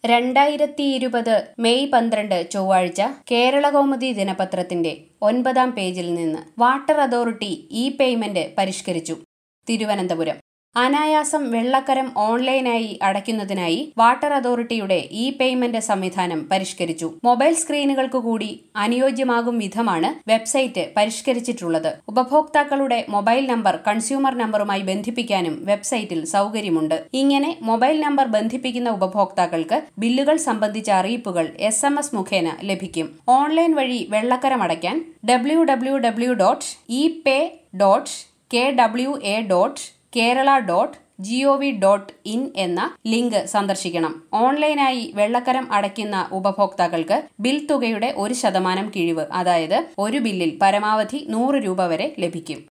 രണ്ടായിരത്തി ഇരുപത് മെയ് പന്ത്രണ്ട് ചൊവ്വാഴ്ച കേരളകൗമുദി ദിനപത്രത്തിന്റെ ഒൻപതാം പേജിൽ നിന്ന് വാട്ടർ അതോറിറ്റി ഇ പേയ്മെന്റ് പരിഷ്കരിച്ചു തിരുവനന്തപുരം അനായാസം വെള്ളക്കരം ഓൺലൈനായി അടയ്ക്കുന്നതിനായി വാട്ടർ അതോറിറ്റിയുടെ ഇ പേയ്മെന്റ് സംവിധാനം പരിഷ്കരിച്ചു മൊബൈൽ സ്ക്രീനുകൾക്ക് കൂടി അനുയോജ്യമാകും വിധമാണ് വെബ്സൈറ്റ് പരിഷ്കരിച്ചിട്ടുള്ളത് ഉപഭോക്താക്കളുടെ മൊബൈൽ നമ്പർ കൺസ്യൂമർ നമ്പറുമായി ബന്ധിപ്പിക്കാനും വെബ്സൈറ്റിൽ സൗകര്യമുണ്ട് ഇങ്ങനെ മൊബൈൽ നമ്പർ ബന്ധിപ്പിക്കുന്ന ഉപഭോക്താക്കൾക്ക് ബില്ലുകൾ സംബന്ധിച്ച അറിയിപ്പുകൾ എസ് എം എസ് മുഖേന ലഭിക്കും ഓൺലൈൻ വഴി വെള്ളക്കരം അടയ്ക്കാൻ W W W dot E pay dot K W A dot Kerala dot G O V dot in എന്ന ലിങ്ക് സന്ദർശിക്കണം ഓൺലൈനായി വെള്ളക്കരം അടയ്ക്കുന്ന ഉപഭോക്താക്കൾക്ക് ബിൽ തുകയുടെ ഒരു ശതമാനം കിഴിവ് അതായത് ഒരു ബില്ലിൽ പരമാവധി നൂറ് രൂപ വരെ ലഭിക്കും